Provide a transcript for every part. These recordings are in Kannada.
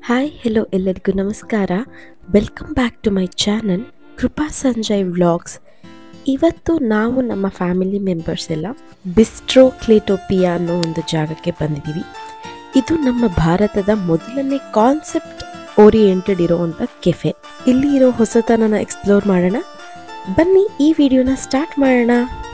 ಹಾಯ್ ಹೆಲೋ ಎಲ್ಲರಿಗೂ ನಮಸ್ಕಾರ welcome back to my channel Krupa Sanjay vlogs ಇವತ್ತು ನಾವು ನಮ್ಮ ಫ್ಯಾಮಿಲಿ ಮೆಂಬರ್ಸ್ ಎಲ್ಲ ಬಿಸ್ಟ್ರೋ ಕ್ಲೇಟೋಪಿಯಾ ಅನ್ನೋ ಒಂದು ಜಾಗಕ್ಕೆ ಬಂದಿದ್ದೀವಿ ಇದು ನಮ್ಮ ಭಾರತದ ಮೊದಲನೇ ಕಾನ್ಸೆಪ್ಟ್ ಓರಿಯೆಂಟೆಡ್ ಇರೋವಂಥ ಕೆಫೆ ಇಲ್ಲಿ ಇರೋ ಹೊಸತನನ ಎಕ್ಸ್ಪ್ಲೋರ್ ಮಾಡೋಣ ಬನ್ನಿ ಈ ವಿಡಿಯೋನ ಸ್ಟಾರ್ಟ್ ಮಾಡೋಣ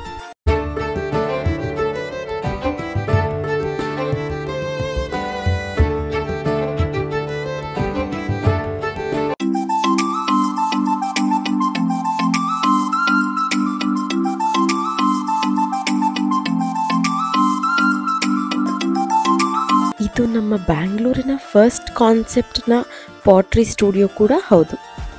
ಇದು ನಮ್ಮ ಬ್ಯಾಂಗ್ಳೂರಿನ ಫಸ್ಟ್ ಕಾನ್ಸೆಪ್ಟ್ನ ಪಾಟ್ರಿ ಸ್ಟುಡಿಯೋ ಕೂಡ ಹೌದು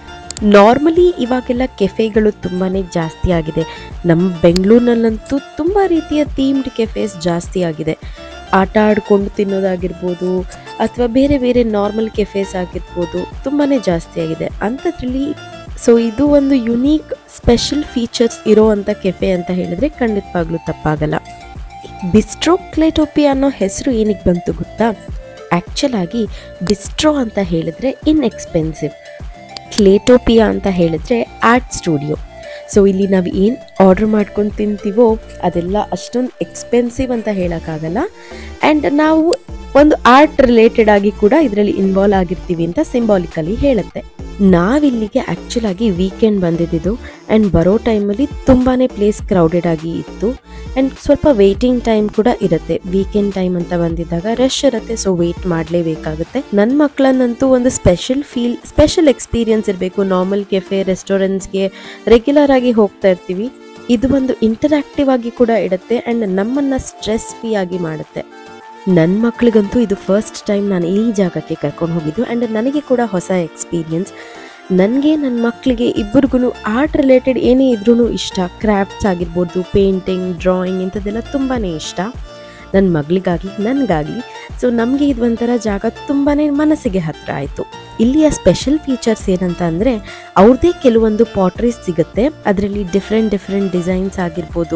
ನಾರ್ಮಲಿ ಇವಾಗೆಲ್ಲ ಕೆಫೆಗಳು ತುಂಬಾ ಜಾಸ್ತಿ ಆಗಿದೆ ನಮ್ಮ ಬೆಂಗಳೂರಿನಲ್ಲಂತೂ ತುಂಬ ರೀತಿಯ ಥೀಮ್ಡ್ ಕೆಫೆಸ್ ಜಾಸ್ತಿ ಆಗಿದೆ ಆಟ ಆಡ್ಕೊಂಡು ತಿನ್ನೋದಾಗಿರ್ಬೋದು ಅಥವಾ ಬೇರೆ ಬೇರೆ ನಾರ್ಮಲ್ ಕೆಫೆಸ್ ಆಗಿರ್ಬೋದು ತುಂಬಾ ಜಾಸ್ತಿ ಆಗಿದೆ ಅಂಥದ್ರಲ್ಲಿ ಸೊ ಇದು ಒಂದು ಯುನೀಕ್ ಸ್ಪೆಷಲ್ ಫೀಚರ್ಸ್ ಇರೋವಂಥ ಕೆಫೆ ಅಂತ ಹೇಳಿದ್ರೆ ಖಂಡಿತವಾಗ್ಲೂ ತಪ್ಪಾಗಲ್ಲ ಬಿಸ್ಟ್ರೋ ಕ್ಲೇಟೋಪಿ ಅನ್ನೋ ಹೆಸರು ಏನಕ್ಕೆ ಬಂತು ಗೊತ್ತಾ ಆ್ಯಕ್ಚುಲ್ ಆಗಿ ಬಿಸ್ಟ್ರೋ ಅಂತ ಹೇಳಿದ್ರೆ ಇನ್ಎಕ್ಸ್ಪೆನ್ಸಿವ್ ಕ್ಲೇಟೋಪಿಯಾ ಅಂತ ಹೇಳಿದ್ರೆ ಆರ್ಟ್ ಸ್ಟುಡಿಯೋ ಸೊ ಇಲ್ಲಿ ನಾವು ಏನು ಆರ್ಡರ್ ಮಾಡ್ಕೊಂಡು ತಿಂತೀವೋ ಅದೆಲ್ಲ ಅಷ್ಟೊಂದು ಎಕ್ಸ್ಪೆನ್ಸಿವ್ ಅಂತ ಹೇಳೋಕ್ಕಾಗಲ್ಲ ಆ್ಯಂಡ್ ನಾವು ಒಂದು ಆರ್ಟ್ ರಿಲೇಟೆಡ್ ಆಗಿ ಕೂಡ ಇದರಲ್ಲಿ ಇನ್ವಾಲ್ವ್ ಆಗಿರ್ತೀವಿ ಅಂತ ಸಿಂಬಾಲಿಕಲಿ ಹೇಳುತ್ತೆ ನಾವಿಲ್ಲಿಗೆ ಆ್ಯಕ್ಚುಲ್ ಆಗಿ ವೀಕೆಂಡ್ ಬಂದಿದ್ದು ಆ್ಯಂಡ್ ಬರೋ ಟೈಮಲ್ಲಿ ತುಂಬಾ ಪ್ಲೇಸ್ ಕ್ರೌಡೆಡ್ ಆಗಿ ಇತ್ತು ಆ್ಯಂಡ್ ಸ್ವಲ್ಪ ವೆಯ್ಟಿಂಗ್ ಟೈಮ್ ಕೂಡ ಇರುತ್ತೆ ವೀಕೆಂಡ್ ಟೈಮ್ ಅಂತ ಬಂದಿದ್ದಾಗ ರಶ್ ಇರುತ್ತೆ ಸೊ ವೆಯ್ಟ್ ಮಾಡಲೇಬೇಕಾಗುತ್ತೆ ನನ್ನ ಮಕ್ಕಳನ್ನಂತೂ ಒಂದು ಸ್ಪೆಷಲ್ ಫೀಲ್ ಸ್ಪೆಷಲ್ ಎಕ್ಸ್ಪೀರಿಯನ್ಸ್ ಇರಬೇಕು ನಾರ್ಮಲ್ ಕೆಫೆ ರೆಸ್ಟೋರೆಂಟ್ಸ್ಗೆ ರೆಗ್ಯುಲರ್ ಆಗಿ ಹೋಗ್ತಾ ಇರ್ತೀವಿ ಇದು ಒಂದು ಇಂಟರಾಕ್ಟಿವ್ ಆಗಿ ಕೂಡ ಇಡುತ್ತೆ ಆ್ಯಂಡ್ ನಮ್ಮನ್ನು ಸ್ಟ್ರೆಸ್ ಫ್ರೀ ಆಗಿ ಮಾಡುತ್ತೆ ನನ್ನ ಮಕ್ಳಿಗಂತೂ ಇದು ಫಸ್ಟ್ ಟೈಮ್ ನಾನು ಈ ಜಾಗಕ್ಕೆ ಕರ್ಕೊಂಡು ಹೋಗಿದ್ದು ಆ್ಯಂಡ್ ನನಗೆ ಕೂಡ ಹೊಸ ಎಕ್ಸ್ಪೀರಿಯನ್ಸ್ ನನಗೆ ನನ್ನ ಮಕ್ಕಳಿಗೆ ಇಬ್ಬರಿಗೂ ಆರ್ಟ್ ರಿಲೇಟೆಡ್ ಏನೇ ಇದ್ರೂ ಇಷ್ಟ ಕ್ರಾಫ್ಟ್ಸ್ ಆಗಿರ್ಬೋದು ಪೇಂಟಿಂಗ್ ಡ್ರಾಯಿಂಗ್ ಇಂಥದ್ದೆಲ್ಲ ತುಂಬಾ ಇಷ್ಟ ನನ್ನ ಮಗಳಿಗಾಗಲಿ ನನಗಾಗಲಿ ಸೊ ನಮಗೆ ಇದು ಒಂಥರ ಜಾಗ ತುಂಬಾ ಮನಸ್ಸಿಗೆ ಹತ್ತಿರ ಆಯಿತು ಇಲ್ಲಿಯ ಸ್ಪೆಷಲ್ ಫೀಚರ್ಸ್ ಏನಂತ ಅಂದರೆ ಅವ್ರದ್ದೇ ಕೆಲವೊಂದು ಪಾಟ್ರೀಸ್ ಸಿಗುತ್ತೆ ಅದರಲ್ಲಿ ಡಿಫ್ರೆಂಟ್ ಡಿಫ್ರೆಂಟ್ ಡಿಸೈನ್ಸ್ ಆಗಿರ್ಬೋದು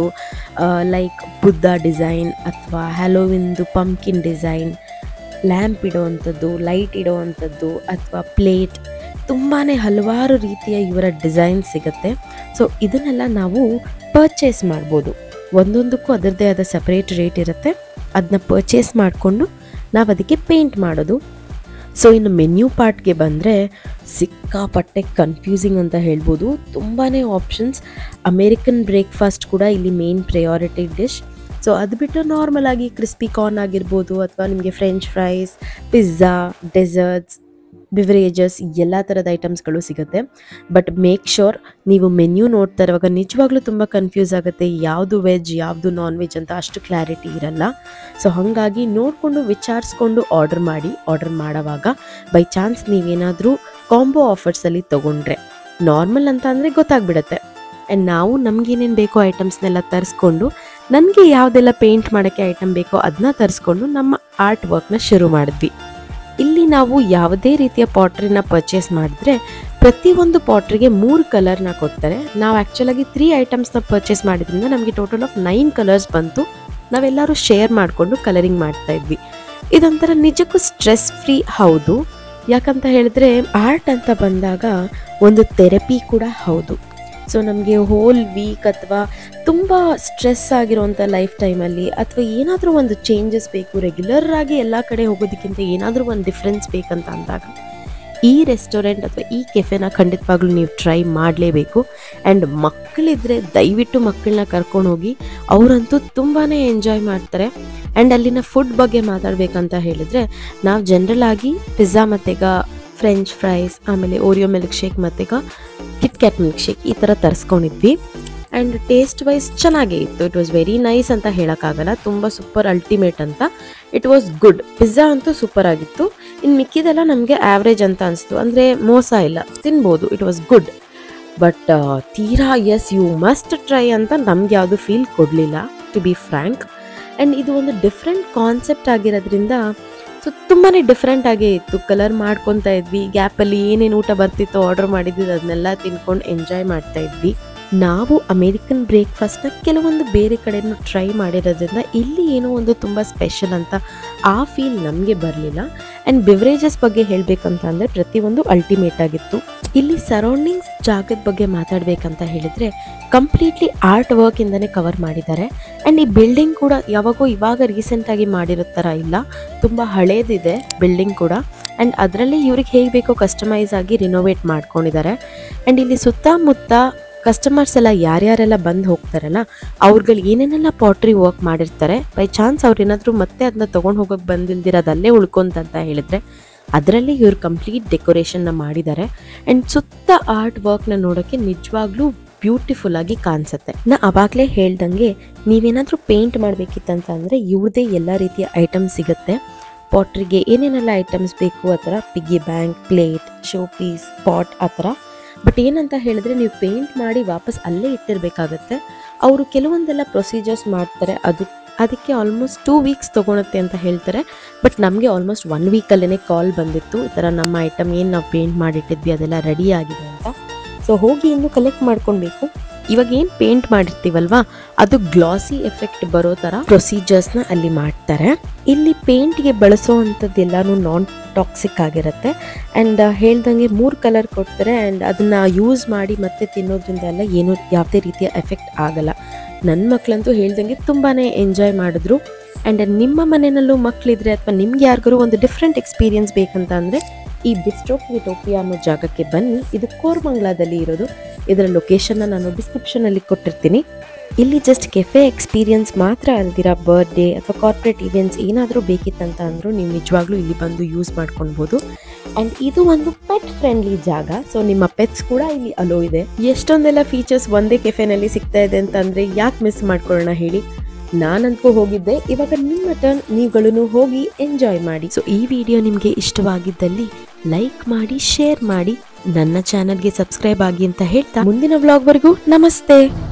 ಲೈಕ್ ಬುದ್ಧ ಡಿಸೈನ್ ಅಥವಾ ಹ್ಯಾಲೋವಿನ್ದು ಪಂಕಿನ್ ಡಿಸೈನ್ ಲ್ಯಾಂಪ್ ಇಡೋವಂಥದ್ದು ಲೈಟ್ ಇಡೋವಂಥದ್ದು ಅಥವಾ ಪ್ಲೇಟ್ ತುಂಬಾ ಹಲವಾರು ರೀತಿಯ ಇವರ ಡಿಸೈನ್ ಸಿಗುತ್ತೆ ಸೊ ಇದನ್ನೆಲ್ಲ ನಾವು ಪರ್ಚೇಸ್ ಮಾಡ್ಬೋದು ಒಂದೊಂದಕ್ಕೂ ಅದರದ್ದೇ ಆದ ಸಪ್ರೇಟ್ ರೇಟ್ ಇರುತ್ತೆ ಅದನ್ನ ಪರ್ಚೇಸ್ ಮಾಡಿಕೊಂಡು ನಾವು ಅದಕ್ಕೆ ಪೇಂಟ್ ಮಾಡೋದು ಸೊ ಇನ್ನು ಮೆನ್ಯೂ ಪಾರ್ಟ್ಗೆ ಬಂದರೆ ಸಿಕ್ಕಾಪಟ್ಟೆ ಕನ್ಫ್ಯೂಸಿಂಗ್ ಅಂತ ಹೇಳ್ಬೋದು ತುಂಬಾ ಆಪ್ಷನ್ಸ್ ಅಮೇರಿಕನ್ ಬ್ರೇಕ್ಫಾಸ್ಟ್ ಕೂಡ ಇಲ್ಲಿ ಮೇನ್ ಪ್ರಯಾರಿಟಿ ಡಿಶ್ ಸೊ ಅದು ಬಿಟ್ಟು ನಾರ್ಮಲ್ ಆಗಿ ಕ್ರಿಸ್ಪಿ ಕಾರ್ನ್ ಆಗಿರ್ಬೋದು ಅಥವಾ ನಿಮಗೆ French fries pizza desserts beverages ಎಲ್ಲ ಥರದ ಐಟಮ್ಸ್ಗಳು ಸಿಗುತ್ತೆ ಬಟ್ ಮೇಕ್ ಶೋರ್ ನೀವು ಮೆನ್ಯೂ ನೋಡ್ತಾ ಇರುವಾಗ ನಿಜವಾಗ್ಲೂ ತುಂಬ ಕನ್ಫ್ಯೂಸ್ ಆಗುತ್ತೆ ಯಾವುದು ವೆಜ್ ಯಾವುದು ನಾನ್ ವೆಜ್ ಅಂತ ಅಷ್ಟು ಕ್ಲಾರಿಟಿ ಇರಲ್ಲ ಸೊ ಹಾಗಾಗಿ ನೋಡಿಕೊಂಡು ವಿಚಾರಿಸ್ಕೊಂಡು ಆರ್ಡರ್ ಮಾಡಿ ಆರ್ಡರ್ ಮಾಡೋವಾಗ ಬೈ ಚಾನ್ಸ್ ನೀವೇನಾದರೂ ಕಾಂಬೋ ಆಫರ್ಸಲ್ಲಿ ತೊಗೊಂಡ್ರೆ ನಾರ್ಮಲ್ ಅಂತ ಅಂದರೆ ಗೊತ್ತಾಗ್ಬಿಡುತ್ತೆ ಆ್ಯಂಡ್ ನಾವು ನಮಗೇನೇನು ಬೇಕೋ ಐಟಮ್ಸ್ನೆಲ್ಲ ತರಿಸ್ಕೊಂಡು ನನಗೆ ಯಾವುದೆಲ್ಲ ಪೇಂಟ್ ಮಾಡೋಕ್ಕೆ ಐಟಮ್ ಬೇಕೋ ಅದನ್ನ ತರಿಸ್ಕೊಂಡು ನಮ್ಮ ಆರ್ಟ್ ವರ್ಕ್ನ ಶುರು ಮಾಡಿದ್ವಿ ಇಲ್ಲಿ ನಾವು ಯಾವುದೇ ರೀತಿಯ ಪಾಟ್ರಿನ ಪರ್ಚೇಸ್ ಮಾಡಿದ್ರೆ ಪ್ರತಿಯೊಂದು ಪಾಟ್ರಿಗೆ ಮೂರು ಕಲರ್ನ ಕೊಡ್ತಾರೆ ನಾವು ಆ್ಯಕ್ಚುಲಾಗಿ ತ್ರೀ ಐಟಮ್ಸ್ನ ಪರ್ಚೇಸ್ ಮಾಡಿದ್ರಿಂದ ನಮಗೆ ಟೋಟಲ್ ಆಫ್ ನೈನ್ ಕಲರ್ಸ್ ಬಂತು ನಾವೆಲ್ಲರೂ ಶೇರ್ ಮಾಡಿಕೊಂಡು ಕಲರಿಂಗ್ ಮಾಡ್ತಾ ಇದ್ವಿ ಇದೊಂಥರ ನಿಜಕ್ಕೂ ಸ್ಟ್ರೆಸ್ ಫ್ರೀ ಹೌದು ಯಾಕಂತ ಹೇಳಿದ್ರೆ ಆರ್ಟ್ ಅಂತ ಬಂದಾಗ ಒಂದು ಥೆರಪಿ ಕೂಡ ಹೌದು ಸೊ ನಮಗೆ ಹೋಲ್ ವೀಕ್ ಅಥವಾ ತುಂಬ ಸ್ಟ್ರೆಸ್ ಆಗಿರೋಂಥ ಲೈಫ್ ಟೈಮಲ್ಲಿ ಅಥವಾ ಏನಾದರೂ ಒಂದು ಚೇಂಜಸ್ ಬೇಕು ರೆಗ್ಯುಲರ್ ಆಗಿ ಎಲ್ಲ ಕಡೆ ಹೋಗೋದಕ್ಕಿಂತ ಏನಾದರೂ ಒಂದು ಡಿಫ್ರೆನ್ಸ್ ಬೇಕಂತ ಅಂದಾಗ ಈ ರೆಸ್ಟೋರೆಂಟ್ ಅಥವಾ ಈ ಕೆಫೆನ ಖಂಡಿತವಾಗ್ಲೂ ನೀವು ಟ್ರೈ ಮಾಡಲೇಬೇಕು ಆ್ಯಂಡ್ ಮಕ್ಕಳಿದ್ರೆ ದಯವಿಟ್ಟು ಮಕ್ಕಳನ್ನ ಕರ್ಕೊಂಡು ಹೋಗಿ ಅವರಂತೂ ತುಂಬಾ ಎಂಜಾಯ್ ಮಾಡ್ತಾರೆ ಆ್ಯಂಡ್ ಅಲ್ಲಿನ ಫುಡ್ ಬಗ್ಗೆ ಮಾತಾಡಬೇಕಂತ ಹೇಳಿದ್ರೆ ನಾವು ಜನರಲ್ ಆಗಿ ಪಿಜ್ಜಾ ಮತ್ತೀಗ ಫ್ರೆಂಚ್ ಫ್ರೈಸ್ ಆಮೇಲೆ ಓರಿಯೋ ಮಿಲ್ಕ್ ಶೇಕ್ ಮತ್ತೀಗ ಕಿಟ್ ಕ್ಯಾಟ್ ಮಿಲ್ಕ್ ಶೇಕ್ ಈ ಥರ ತರಿಸ್ಕೊಂಡಿದ್ವಿ ಆ್ಯಂಡ್ ಟೇಸ್ಟ್ ವೈಸ್ ಚೆನ್ನಾಗೇ ಇತ್ತು ಇಟ್ ವಾಸ್ ವೆರಿ ನೈಸ್ ಅಂತ ಹೇಳೋಕ್ಕಾಗಲ್ಲ ತುಂಬ ಸೂಪರ್ ಅಲ್ಟಿಮೇಟ್ ಅಂತ ಇಟ್ ವಾಸ್ ಗುಡ್ ಪಿಜ್ಜಾ ಅಂತೂ ಸೂಪರ್ ಆಗಿತ್ತು ಇನ್ನು ಮಿಕ್ಕಿದೆಲ್ಲ ನಮಗೆ ಆವ್ರೇಜ್ ಅಂತ ಅನಿಸ್ತು ಅಂದರೆ ಮೋಸ ಇಲ್ಲ ತಿನ್ಬೋದು ಇಟ್ ವಾಸ್ ಗುಡ್ ಬಟ್ ತೀರಾ ಎಸ್ ಯು ಮಸ್ಟ್ ಟ್ರೈ ಅಂತ ನಮ್ಗೆ ಯಾವುದು ಫೀಲ್ ಕೊಡಲಿಲ್ಲ ಟು ಬಿ ಫ್ರ್ಯಾಂಕ್ ಆ್ಯಂಡ್ ಇದು ಒಂದು ಡಿಫ್ರೆಂಟ್ ಕಾನ್ಸೆಪ್ಟ್ ಆಗಿರೋದ್ರಿಂದ ಸೊ ತುಂಬಾ ಡಿಫ್ರೆಂಟ್ ಆಗೇ ಇತ್ತು ಕಲರ್ ಮಾಡ್ಕೊತಾ ಇದ್ವಿ ಗ್ಯಾಪಲ್ಲಿ ಏನೇನು ಊಟ ಬರ್ತಿತ್ತೋ ಆರ್ಡರ್ ಮಾಡಿದ್ದು ಅದನ್ನೆಲ್ಲ ತಿನ್ಕೊಂಡು ಎಂಜಾಯ್ ಮಾಡ್ತಾ ಇದ್ವಿ ನಾವು ಅಮೇರಿಕನ್ ಬ್ರೇಕ್ಫಾಸ್ಟ್ನ ಕೆಲವೊಂದು ಬೇರೆ ಕಡೆನೂ ಟ್ರೈ ಮಾಡಿರೋದ್ರಿಂದ ಇಲ್ಲಿ ಏನೋ ಒಂದು ತುಂಬ ಸ್ಪೆಷಲ್ ಅಂತ ಆ ಫೀಲ್ ನಮಗೆ ಬರಲಿಲ್ಲ ಆ್ಯಂಡ್ ಬಿವ್ರೇಜಸ್ ಬಗ್ಗೆ ಹೇಳಬೇಕಂತ ಅಂದರೆ ಪ್ರತಿಯೊಂದು ಅಲ್ಟಿಮೇಟ್ ಆಗಿತ್ತು ಇಲ್ಲಿ ಸರೌಂಡಿಂಗ್ಸ್ ಜಾಗದ ಬಗ್ಗೆ ಮಾತಾಡಬೇಕಂತ ಹೇಳಿದರೆ ಕಂಪ್ಲೀಟ್ಲಿ ಆರ್ಟ್ ವರ್ಕಿಂದನೇ ಕವರ್ ಮಾಡಿದ್ದಾರೆ ಆ್ಯಂಡ್ ಈ ಬಿಲ್ಡಿಂಗ್ ಕೂಡ ಯಾವಾಗೋ ಇವಾಗ ರೀಸೆಂಟಾಗಿ ಮಾಡಿರೋ ಥರ ಇಲ್ಲ ತುಂಬ ಹಳೇದಿದೆ ಬಿಲ್ಡಿಂಗ್ ಕೂಡ ಆ್ಯಂಡ್ ಅದರಲ್ಲಿ ಇವ್ರಿಗೆ ಹೇಗೆ ಬೇಕೋ ಕಸ್ಟಮೈಸ್ ಆಗಿ ರಿನೋವೇಟ್ ಮಾಡ್ಕೊಂಡಿದ್ದಾರೆ ಆ್ಯಂಡ್ ಇಲ್ಲಿ ಸುತ್ತಮುತ್ತ ಕಸ್ಟಮರ್ಸ್ ಎಲ್ಲ ಯಾರ್ಯಾರೆಲ್ಲ ಬಂದು ಹೋಗ್ತಾರಲ್ಲ ಅವ್ರುಗಳು ಏನೇನೆಲ್ಲ ಪಾಟ್ರಿ ವರ್ಕ್ ಮಾಡಿರ್ತಾರೆ ಬೈ ಚಾನ್ಸ್ ಅವ್ರು ಏನಾದರೂ ಮತ್ತೆ ಅದನ್ನ ತೊಗೊಂಡು ಹೋಗೋಕೆ ಬಂದಿಲ್ದಿರೋದು ಅಲ್ಲೇ ಉಳ್ಕೊಂತಂತ ಹೇಳಿದ್ರೆ ಅದರಲ್ಲಿ ಇವ್ರು ಕಂಪ್ಲೀಟ್ ಡೆಕೋರೇಷನ್ನ ಮಾಡಿದ್ದಾರೆ ಆ್ಯಂಡ್ ಸುತ್ತ ಆರ್ಟ್ ವರ್ಕ್ನ ನೋಡೋಕ್ಕೆ ನಿಜವಾಗ್ಲೂ ಬ್ಯೂಟಿಫುಲ್ ಆಗಿ ಕಾಣಿಸುತ್ತೆ ನಾ ಅವಾಗಲೇ ಹೇಳ್ದಂಗೆ ನೀವೇನಾದರೂ ಪೇಂಟ್ ಮಾಡಬೇಕಿತ್ತಂತ ಅಂದರೆ ಇವ್ರದೇ ಎಲ್ಲ ರೀತಿಯ ಐಟಮ್ಸ್ ಸಿಗುತ್ತೆ ಪಾಟ್ರಿಗೆ ಏನೇನೆಲ್ಲ ಐಟಮ್ಸ್ ಬೇಕು ಆ ಥರ piggy bank plate showpiece pot ಆ ಥರ ಬಟ್ ಏನಂತ ಹೇಳಿದ್ರೆ ನೀವು ಪೇಂಟ್ ಮಾಡಿ ವಾಪಸ್ ಅಲ್ಲೇ ಇಟ್ಟಿರಬೇಕಾಗತ್ತೆ ಅವರು ಕೆಲವೊಂದೆಲ್ಲ ಪ್ರೊಸೀಜರ್ಸ್ ಮಾಡ್ತಾರೆ ಅದು ಅದಕ್ಕೆ ಆಲ್ಮೋಸ್ಟ್ ಟೂ ವೀಕ್ಸ್ ತೊಗೊಳುತ್ತೆ ಅಂತ ಹೇಳ್ತಾರೆ ಬಟ್ ನಮಗೆ ಆಲ್ಮೋಸ್ಟ್ ಒನ್ ವೀಕಲ್ಲೇ ಕಾಲ್ ಬಂದಿತ್ತು ಈ ಥರ ನಮ್ಮ ಐಟಮ್ ಏನು ನಾವು ಪೇಂಟ್ ಮಾಡಿಟ್ಟಿದ್ವಿ ಅದೆಲ್ಲ ರೆಡಿ ಆಗಿದೆ ಅಂತ ಸೊ ಹೋಗಿ ಇನ್ನು ಕಲೆಕ್ಟ್ ಮಾಡ್ಕೊಳ್ಬೇಕು ಇವಾಗ ಏನು ಪೇಂಟ್ ಮಾಡಿರ್ತೀವಲ್ವಾ ಅದು ಗ್ಲಾಸಿ ಎಫೆಕ್ಟ್ ಬರೋ ಥರ ಪ್ರೊಸೀಜರ್ಸ್ನ ಅಲ್ಲಿ ಮಾಡ್ತಾರೆ ಇಲ್ಲಿ ಪೇಂಟ್ಗೆ ಬಳಸೋ ಅಂಥದ್ದೆಲ್ಲನೂ ನಾನ್ ಟಾಕ್ಸಿಕ್ ಆಗಿರುತ್ತೆ ಆ್ಯಂಡ್ ಹೇಳ್ದಂಗೆ ಮೂರು ಕಲರ್ ಕೊಡ್ತಾರೆ ಆ್ಯಂಡ್ ಅದನ್ನು ಯೂಸ್ ಮಾಡಿ ಮತ್ತೆ ತಿನ್ನೋದ್ರಿಂದ ಎಲ್ಲ ಏನೂ ಯಾವುದೇ ರೀತಿಯ ಎಫೆಕ್ಟ್ ಆಗಲ್ಲ ನನ್ನ ಮಕ್ಕಳಂತೂ ಹೇಳ್ದಂಗೆ ತುಂಬಾ ಎಂಜಾಯ್ ಮಾಡಿದ್ರು ಆ್ಯಂಡ್ ನಿಮ್ಮ ಮನೆಯಲ್ಲೂ ಮಕ್ಕಳಿದ್ರೆ ಅಥವಾ ನಿಮ್ಗೆ ಯಾರಿಗಾರು ಒಂದು ಡಿಫ್ರೆಂಟ್ ಎಕ್ಸ್ಪೀರಿಯನ್ಸ್ ಬೇಕಂತ ಅಂದರೆ ಈ ಬಿಸ್ಟ್ರೋ ಕ್ವಿಟೋಪಿಯಾ ಅನ್ನೋ ಜಾಗಕ್ಕೆ ಬನ್ನಿ ಇದು ಕೋರ್ಮಂಗ್ಲಾದಲ್ಲಿ ಇರೋದು ಇದರ ಲೊಕೇಶನ್ನ ನಾನು ಡಿಸ್ಕ್ರಿಪ್ಷನಲ್ಲಿ ಕೊಟ್ಟಿರ್ತೀನಿ ಇಲ್ಲಿ ಜಸ್ಟ್ ಕೆಫೆ ಎಕ್ಸ್ಪೀರಿಯನ್ಸ್ ಮಾತ್ರ ಅಲ್ದಿರ ಬರ್ಡೇ ಅಥವಾ ಕಾರ್ಪೊರೇಟ್ ಇವೆಂಟ್ಸ್ ಏನಾದರೂ ಬೇಕಿತ್ತಂತ ಅಂದರೂ ನೀವು ನಿಜವಾಗ್ಲೂ ಇಲ್ಲಿ ಬಂದು ಯೂಸ್ ಮಾಡ್ಕೊಳ್ಬೋದು ಆ್ಯಂಡ್ ಇದು ಒಂದು ಪೆಟ್ ಫ್ರೆಂಡ್ಲಿ ಜಾಗ ಸೊ ನಿಮ್ಮ ಪೆಟ್ಸ್ ಕೂಡ ಇಲ್ಲಿ ಅಲೋ ಇದೆ ಎಷ್ಟೊಂದೆಲ್ಲ ಫೀಚರ್ಸ್ ಒಂದೇ ಕೆಫೆನಲ್ಲಿ ಸಿಗ್ತಾ ಇದೆ ಅಂತ ಅಂದರೆ ಯಾಕೆ ಮಿಸ್ ಮಾಡ್ಕೊಳ್ಳೋಣ ಹೇಳಿ ನಾನಂತೂ ಹೋಗಿದ್ದೆ ಇವಾಗ ನಿಮ್ಮ ಟರ್ನ್ ನೀವುಗಳನ್ನು ಹೋಗಿ ಎಂಜಾಯ್ ಮಾಡಿ ಸೊ ಈ ವಿಡಿಯೋ ನಿಮಗೆ ಇಷ್ಟವಾಗಿದ್ದಲ್ಲಿ ಲೈಕ್ ಮಾಡಿ ಶೇರ್ ಮಾಡಿ ನನ್ನ ಚಾನಲ್ಗೆ ಸಬ್ಸ್ಕ್ರೈಬ್ ಆಗಿ ಅಂತ ಹೇಳ್ತಾ ಮುಂದಿನ ವ್ಲಾಗ್ವರೆಗೂ ನಮಸ್ತೆ